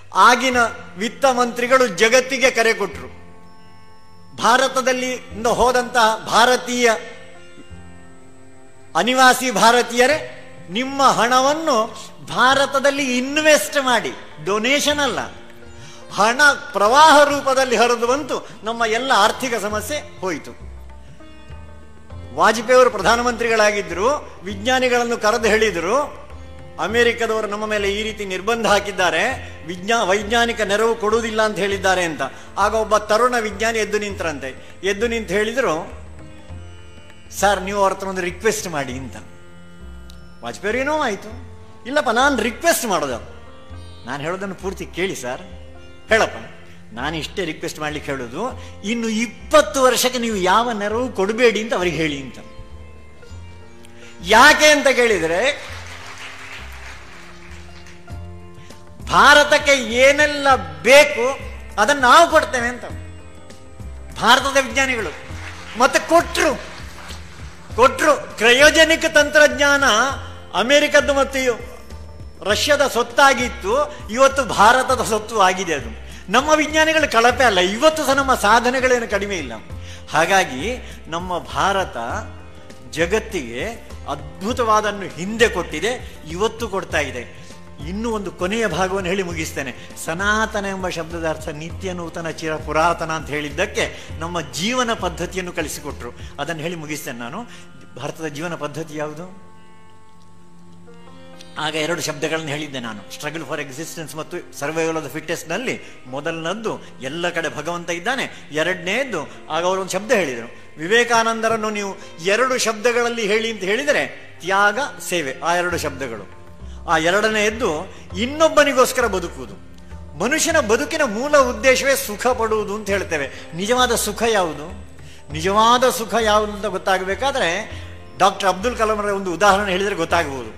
ಆಗಿನ ವಿತ್ತ ಮಂತ್ರಿಗಳು ಜಗತ್ತಿಗೆ ಕರೆ ಕೊಟ್ಟರು ಭಾರತದಲ್ಲಿ ಇಂದ ಹೋದಂತಹ ಭಾರತೀಯ ಅನಿವಾಸಿ ಭಾರತೀಯರೇ ನಿಮ್ಮ ಹಣವನ್ನು ಭಾರತದಲ್ಲಿ ಇನ್ವೆಸ್ಟ್ ಮಾಡಿ ಡೊನೇಷನ್ ಅಲ್ಲ ಹಣ ಪ್ರವಾಹ ರೂಪದಲ್ಲಿ ಹರಿದು ಬಂತು ನಮ್ಮ ಎಲ್ಲ ಆರ್ಥಿಕ ಸಮಸ್ಯೆ ಹೋಯಿತು ವಾಜಪೇಯಿ ಅವರು ಪ್ರಧಾನಮಂತ್ರಿಗಳಾಗಿದ್ದರು ವಿಜ್ಞಾನಿಗಳನ್ನು ಕರೆದು ಹೇಳಿದರು ಅಮೆರಿಕದವರು ನಮ್ಮ ಮೇಲೆ ಈ ರೀತಿ ನಿರ್ಬಂಧ ಹಾಕಿದ್ದಾರೆ ವಿಜ್ಞಾ ವೈಜ್ಞಾನಿಕ ನೆರವು ಕೊಡುವುದಿಲ್ಲ ಅಂತ ಹೇಳಿದ್ದಾರೆ ಅಂತ ಆಗ ಒಬ್ಬ ತರುಣ ವಿಜ್ಞಾನಿ ಎದ್ದು ನಿಂತರಂತೆ ಎದ್ದು ನಿಂತು ಹೇಳಿದರು ಸರ್ ನೀವು ಅವ್ರ ಹತ್ರ ಒಂದು ರಿಕ್ವೆಸ್ಟ್ ಮಾಡಿ ಅಂತ ವಾಜಪೇಯಿ ಏನೋ ಆಯಿತು ಇಲ್ಲಪ್ಪ ನಾನು ರಿಕ್ವೆಸ್ಟ್ ಮಾಡೋದು ನಾನು ಹೇಳೋದನ್ನು ಪೂರ್ತಿ ಕೇಳಿ ಸರ್ ಹೇಳಪ್ಪ ನಾನು ಇಷ್ಟೇ ರಿಕ್ವೆಸ್ಟ್ ಮಾಡ್ಲಿಕ್ಕೆ ಹೇಳೋದು ಇನ್ನು ಇಪ್ಪತ್ತು ವರ್ಷಕ್ಕೆ ನೀವು ಯಾವ ನೆರವು ಕೊಡಬೇಡಿ ಅಂತ ಅವರಿಗೆ ಹೇಳಿ ಅಂತ ಯಾಕೆ ಅಂತ ಕೇಳಿದರೆ ಭಾರತಕ್ಕೆ ಏನೆಲ್ಲ ಬೇಕು ಅದನ್ನು ನಾವು ಕೊಡ್ತೇವೆ ಅಂತ ಭಾರತದ ವಿಜ್ಞಾನಿಗಳು ಮತ್ತೆ ಕೊಟ್ರು ಕೊಟ್ರು ಕ್ರಯೋಜನಿಕ ತಂತ್ರಜ್ಞಾನ ಅಮೆರಿಕದ್ದು ಮತ್ತು ರಷ್ಯಾದ ಸೊತ್ತಾಗಿತ್ತು ಇವತ್ತು ಭಾರತದ ಸೊತ್ತು ಆಗಿದೆ ಅದು ನಮ್ಮ ವಿಜ್ಞಾನಿಗಳು ಕಳಪೆ ಅಲ್ಲ ಇವತ್ತು ಸಹ ನಮ್ಮ ಸಾಧನೆಗಳೇನು ಕಡಿಮೆ ಇಲ್ಲ ಹಾಗಾಗಿ ನಮ್ಮ ಭಾರತ ಜಗತ್ತಿಗೆ ಅದ್ಭುತವಾದನ್ನು ಹಿಂದೆ ಕೊಟ್ಟಿದೆ ಇವತ್ತು ಕೊಡ್ತಾ ಇದೆ ಇನ್ನೂ ಒಂದು ಕೊನೆಯ ಭಾಗವನ್ನು ಹೇಳಿ ಮುಗಿಸ್ತೇನೆ ಸನಾತನ ಎಂಬ ಶಬ್ದದ ಅರ್ಥ ನಿತ್ಯ ನೂತನ ಚಿರ ಪುರಾತನ ಅಂತ ಹೇಳಿದ್ದಕ್ಕೆ ನಮ್ಮ ಜೀವನ ಪದ್ಧತಿಯನ್ನು ಕಲಿಸಿಕೊಟ್ರು ಅದನ್ನು ಹೇಳಿ ಮುಗಿಸ್ತೇನೆ ನಾನು ಭಾರತದ ಜೀವನ ಪದ್ಧತಿ ಯಾವುದು ಆಗ ಎರಡು ಶಬ್ದಗಳನ್ನು ಹೇಳಿದ್ದೆ ನಾನು ಸ್ಟ್ರಗಲ್ ಫಾರ್ ಎಕ್ಸಿಸ್ಟೆನ್ಸ್ ಮತ್ತು ಸರ್ವೈವಲ್ ಆಫ್ ದ ಫಿಟ್ಟೆಸ್ಟ್ ನಲ್ಲಿ ಮೊದಲನದ್ದು ಎಲ್ಲ ಕಡೆ ಭಗವಂತ ಇದ್ದಾನೆ ಎರಡನೇದ್ದು ಆಗ ಅವರು ಒಂದು ಶಬ್ದ ಹೇಳಿದರು ವಿವೇಕಾನಂದರನ್ನು ನೀವು ಎರಡು ಶಬ್ದಗಳಲ್ಲಿ ಹೇಳಿ ಅಂತ ಹೇಳಿದರೆ ತ್ಯಾಗ ಸೇವೆ ಆ ಎರಡು ಶಬ್ದಗಳು ಆ ಎರಡನೆಯದ್ದು ಇನ್ನೊಬ್ಬನಿಗೋಸ್ಕರ ಬದುಕುವುದು ಮನುಷ್ಯನ ಬದುಕಿನ ಮೂಲ ಉದ್ದೇಶವೇ ಸುಖ ಪಡುವುದು ಅಂತ ಹೇಳ್ತೇವೆ ನಿಜವಾದ ಸುಖ ಯಾವುದು ನಿಜವಾದ ಸುಖ ಯಾವುದು ಅಂತ ಗೊತ್ತಾಗಬೇಕಾದ್ರೆ ಡಾಕ್ಟರ್ ಅಬ್ದುಲ್ ಕಲಾಂ ಒಂದು ಉದಾಹರಣೆ ಹೇಳಿದರೆ ಗೊತ್ತಾಗಬಹುದು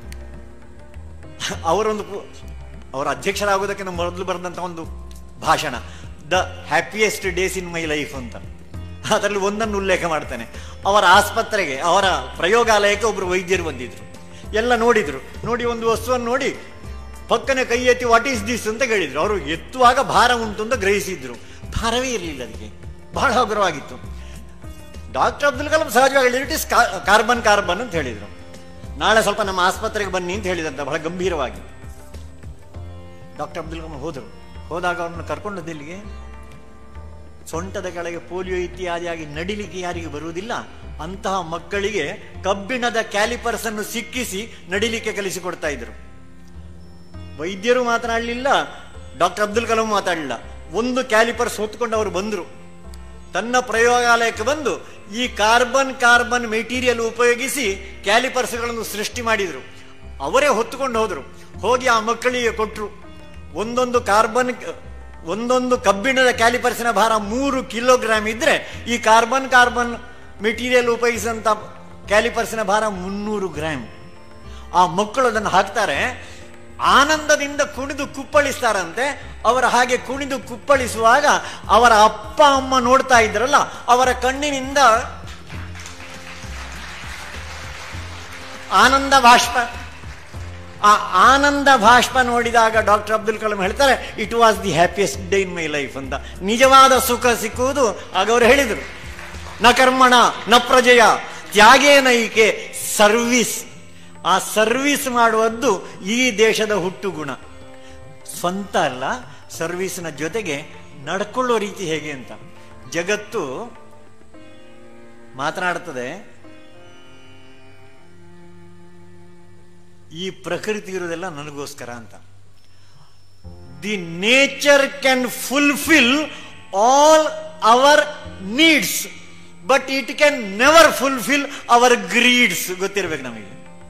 ಅವರೊಂದು ಪು- ಅವರ ಅಧ್ಯಕ್ಷರಾಗುವುದಕ್ಕಿಂತ ಮೊದಲು ಬರೆದಂತ ಒಂದು ಭಾಷಣ the happiest days in my life ಅಂತ ಅದರಲ್ಲಿ ಒಂದನ್ನು ಉಲ್ಲೇಖ ಮಾಡ್ತಾನೆ ಅವರ ಆಸ್ಪತ್ರೆಗೆ ಅವರ ಪ್ರಯೋಗಾಲಯಕ್ಕೆ ಒಬ್ಬರು ವೈದ್ಯರು ಬಂದಿದ್ರು ಎಲ್ಲ ನೋಡಿದ್ರು ನೋಡಿ ಒಂದು ವಸ್ತುವನ್ನು ನೋಡಿ ಪಕ್ಕನೆ ಕೈ ಎತ್ತಿ ವಾಟ್ ಈಸ್ ದಿಸ್ ಅಂತ ಕೇಳಿದ್ರು ಅವರು ಎತ್ತುವಾಗ ಭಾರ ಉಂಟು ಅಂತ ಗ್ರಹಿಸಿದ್ರು ಭಾರವೇ ಇರಲಿಲ್ಲ ಅದಕ್ಕೆ ಬಹಳ ಹಗುರವಾಗಿತ್ತು ಡಾಕ್ಟರ್ ಅಬ್ದುಲ್ ಕಲಾಂ ಸಹಜವಾಗಿ ಹೇಳಿದ್ರು ಇಟ್ ಇಸ್ ಕಾರ್ಬನ್ ಕಾರ್ಬನ್ ಅಂತ ಹೇಳಿದ್ರು ನಾಳೆ ಸ್ವಲ್ಪ ನಮ್ಮ ಆಸ್ಪತ್ರೆಗೆ ಬನ್ನಿ ಅಂತ ಹೇಳಿದಂತ ಬಹಳ ಗಂಭೀರವಾಗಿ ಡಾಕ್ಟರ್ ಅಬ್ದುಲ್ ಕಲಾಂ ಹೋದರು ಹೋದಾಗ ಅವ್ರನ್ನ ಕರ್ಕೊಂಡದ್ದು ಇಲ್ಲಿಗೆ ಸೊಂಟದ ಕೆಳಗೆ ಪೋಲಿಯೋ ಇತ್ಯಾದಿಯಾಗಿ ನಡಿಲಿಕ್ಕೆ ಯಾರಿಗೆ ಬರುವುದಿಲ್ಲ ಅಂತಹ ಮಕ್ಕಳಿಗೆ ಕಬ್ಬಿಣದ ಕ್ಯಾಲಿಪರ್ಸ್ ಅನ್ನು ಸಿಕ್ಕಿಸಿ ನಡಿಲಿಕ್ಕೆ ಕಲಿಸಿಕೊಡ್ತಾ ಇದ್ರು ವೈದ್ಯರು ಮಾತನಾಡಲಿಲ್ಲ ಡಾಕ್ಟರ್ ಅಬ್ದುಲ್ ಕಲಾಂ ಮಾತಾಡಲಿಲ್ಲ ಒಂದು ಕ್ಯಾಲಿಪರ್ಸ್ ಹೊತ್ಕೊಂಡು ಅವರು ಬಂದರು ತನ್ನ ಪ್ರಯೋಗಾಲಯಕ್ಕೆ ಬಂದು ಈ ಕಾರ್ಬನ್ ಕಾರ್ಬನ್ ಮೆಟೀರಿಯಲ್ ಉಪಯೋಗಿಸಿ ಕ್ಯಾಲಿಪರ್ಸ್ಗಳನ್ನು ಸೃಷ್ಟಿ ಮಾಡಿದರು ಅವರೇ ಹೊತ್ತುಕೊಂಡು ಹೋದರು ಹೋಗಿ ಆ ಮಕ್ಕಳಿಗೆ ಕೊಟ್ಟರು ಒಂದೊಂದು ಕಾರ್ಬನ್ ಒಂದೊಂದು ಕಬ್ಬಿಣದ ಕ್ಯಾಲಿಪರ್ಸಿನ ಭಾರ ಮೂರು ಕಿಲೋಗ್ರಾಮ್ ಇದ್ರೆ ಈ ಕಾರ್ಬನ್ ಕಾರ್ಬನ್ ಮೆಟೀರಿಯಲ್ ಉಪಯೋಗಿಸಿದಂತ ಕ್ಯಾಲಿಪರ್ಸಿನ ಭಾರ ಮುನ್ನೂರು ಗ್ರಾಮ್ ಆ ಮಕ್ಕಳು ಅದನ್ನು ಹಾಕ್ತಾರೆ ಆನಂದದಿಂದ ಕುಣಿದು ಕುಪ್ಪಳಿಸ್ತಾರಂತೆ ಅವರ ಹಾಗೆ ಕುಣಿದು ಕುಪ್ಪಳಿಸುವಾಗ ಅವರ ಅಪ್ಪ ಅಮ್ಮ ನೋಡ್ತಾ ಇದ್ರಲ್ಲ ಅವರ ಕಣ್ಣಿನಿಂದ ಆನಂದ ಬಾಷ್ಪ ಆ ಆನಂದ ಬಾಷ್ಪ ನೋಡಿದಾಗ ಡಾಕ್ಟರ್ ಅಬ್ದುಲ್ ಕಲಾಂ ಹೇಳ್ತಾರೆ it was the happiest day in my life ಅಂತ ನಿಜವಾದ ಸುಖ ಸಿಕ್ಕುವುದು ಆಗ ಅವರು ಹೇಳಿದರು ನ ಕರ್ಮಣ ನ ಪ್ರಜೆಯ ತ್ಯಾಗೇ ನೈಕೆ ಸರ್ವಿಸ್ ಆ ಸರ್ವಿಸ್ ಮಾಡುವದ್ದು ಈ ದೇಶದ ಹುಟ್ಟು ಗುಣ ಸ್ವಂತ ಅಲ್ಲ ಸರ್ವಿಸ್ನ ಜೊತೆಗೆ ನಡ್ಕೊಳ್ಳೋ ರೀತಿ ಹೇಗೆ ಅಂತ ಜಗತ್ತು ಮಾತನಾಡುತ್ತದೆ ಈ ಪ್ರಕೃತಿ ಇರೋದೆಲ್ಲ ನನಗೋಸ್ಕರ ಅಂತ the nature can fulfil all our needs but it can never fulfil our greeds ಗೊತ್ತಿರ್ಬೇಕು ನಮಗೆ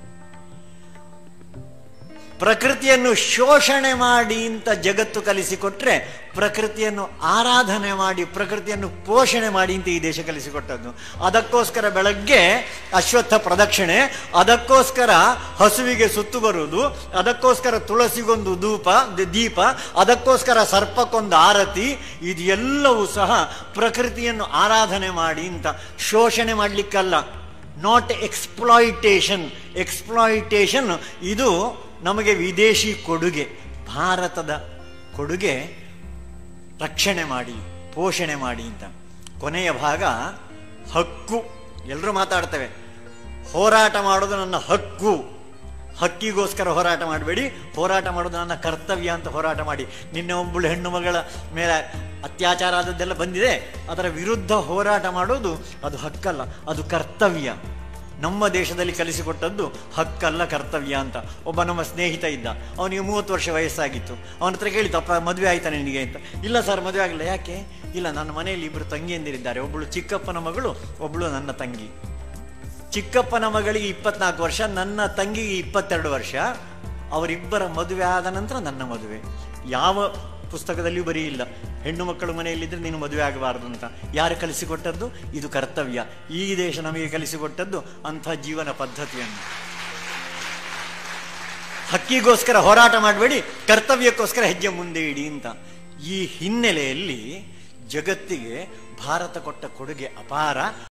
ಪ್ರಕೃತಿಯನ್ನು ಶೋಷಣೆ ಮಾಡಿ ಅಂತ ಜಗತ್ತು ಕಲಿಸಿಕೊಟ್ರೆ ಪ್ರಕೃತಿಯನ್ನು ಆರಾಧನೆ ಮಾಡಿ ಪ್ರಕೃತಿಯನ್ನು ಪೋಷಣೆ ಮಾಡಿ ಅಂತ ಈ ದೇಶ ಕಲಿಸಿಕೊಟ್ಟದ್ದು ಅದಕ್ಕೋಸ್ಕರ ಬೆಳಗ್ಗೆ ಅಶ್ವತ್ಥ ಪ್ರದಕ್ಷಿಣೆ ಅದಕ್ಕೋಸ್ಕರ ಹಸುವಿಗೆ ಸುತ್ತು ಬರುವುದು ಅದಕ್ಕೋಸ್ಕರ ತುಳಸಿಗೊಂದು ಧೂಪ ದ- ದೀಪ ಅದಕ್ಕೋಸ್ಕರ ಸರ್ಪಕ್ಕೊಂದು ಆರತಿ ಇದೆಲ್ಲವೂ ಸಹ ಪ್ರಕೃತಿಯನ್ನು ಆರಾಧನೆ ಮಾಡಿ ಅಂತ ಶೋಷಣೆ ಮಾಡಲಿಕ್ಕಲ್ಲ ನಾಟ್ ಎಕ್ಸ್ಪ್ಲಾಯಿಟೇಷನ್ ಎಕ್ಸ್ಪ್ಲಾಯಿಟೇಷನ್ ಇದು ನಮಗೆ ವಿದೇಶಿ ಕೊಡುಗೆ ಭಾರತದ ಕೊಡುಗೆ ರಕ್ಷಣೆ ಮಾಡಿ ಪೋಷಣೆ ಮಾಡಿ ಅಂತ ಕೊನೆಯ ಭಾಗ ಹಕ್ಕು ಎಲ್ಲರೂ ಮಾತಾಡ್ತೇವೆ ಹೋರಾಟ ಮಾಡೋದು ನನ್ನ ಹಕ್ಕು ಹಕ್ಕಿಗೋಸ್ಕರ ಹೋರಾಟ ಮಾಡಬೇಡಿ ಹೋರಾಟ ಮಾಡೋದು ನನ್ನ ಕರ್ತವ್ಯ ಅಂತ ಹೋರಾಟ ಮಾಡಿ ನಿನ್ನೆ ಒಬ್ಬಳು ಹೆಣ್ಣು ಮಗಳ ಮೇಲೆ ಅತ್ಯಾಚಾರ ಆದದ್ದೆಲ್ಲ ಬಂದಿದೆ ಅದರ ವಿರುದ್ಧ ಹೋರಾಟ ಮಾಡೋದು ಅದು ಹಕ್ಕಲ್ಲ ಅದು ಕರ್ತವ್ಯ ನಮ್ಮ ದೇಶದಲ್ಲಿ ಕಲಿಸಿಕೊಟ್ಟದ್ದು ಹಕ್ಕಲ್ಲ ಕರ್ತವ್ಯ ಅಂತ ಒಬ್ಬ ನಮ್ಮ ಸ್ನೇಹಿತ ಇದ್ದ ಅವನಿಗೆ ಮೂವತ್ತು ವರ್ಷ ವಯಸ್ಸಾಗಿತ್ತು ಅವನ ಹತ್ರ ಕೇಳಿತು ಅಪ್ಪ ಮದುವೆ ಆಯ್ತಾ ನಿನಗೆ ಅಂತ ಇಲ್ಲ ಸರ್ ಮದುವೆ ಆಗಲಿಲ್ಲ ಯಾಕೆ ಇಲ್ಲ ನನ್ನ ಮನೆಯಲ್ಲಿ ಇಬ್ಬರು ತಂಗಿಯಂದಿರಿದ್ದಾರೆ ಒಬ್ಬಳು ಚಿಕ್ಕಪ್ಪನ ಮಗಳು ಒಬ್ಬಳು ನನ್ನ ತಂಗಿ ಚಿಕ್ಕಪ್ಪನ ಮಗಳಿಗೆ ಇಪ್ಪತ್ನಾಲ್ಕು ವರ್ಷ ನನ್ನ ತಂಗಿಗೆ ಇಪ್ಪತ್ತೆರಡು ವರ್ಷ ಅವರಿಬ್ಬರ ಮದುವೆ ಆದ ನಂತರ ನನ್ನ ಮದುವೆ ಯಾವ ಪುಸ್ತಕದಲ್ಲಿಯೂ ಬರೀ ಇಲ್ಲ ಹೆಣ್ಣು ಮಕ್ಕಳು ಮನೆಯಲ್ಲಿದ್ದರೆ ನೀನು ಮದುವೆ ಆಗಬಾರದು ಅಂತ ಯಾರು ಕಲಿಸಿಕೊಟ್ಟದ್ದು ಇದು ಕರ್ತವ್ಯ ಈ ದೇಶ ನಮಗೆ ಕಲಿಸಿಕೊಟ್ಟದ್ದು ಅಂಥ ಜೀವನ ಪದ್ಧತಿಯನ್ನು ಹಕ್ಕಿಗೋಸ್ಕರ ಹೋರಾಟ ಮಾಡಬೇಡಿ ಕರ್ತವ್ಯಕ್ಕೋಸ್ಕರ ಹೆಜ್ಜೆ ಮುಂದೆ ಇಡಿ ಅಂತ ಈ ಹಿನ್ನೆಲೆಯಲ್ಲಿ ಜಗತ್ತಿಗೆ ಭಾರತ ಕೊಟ್ಟ ಕೊಡುಗೆ ಅಪಾರ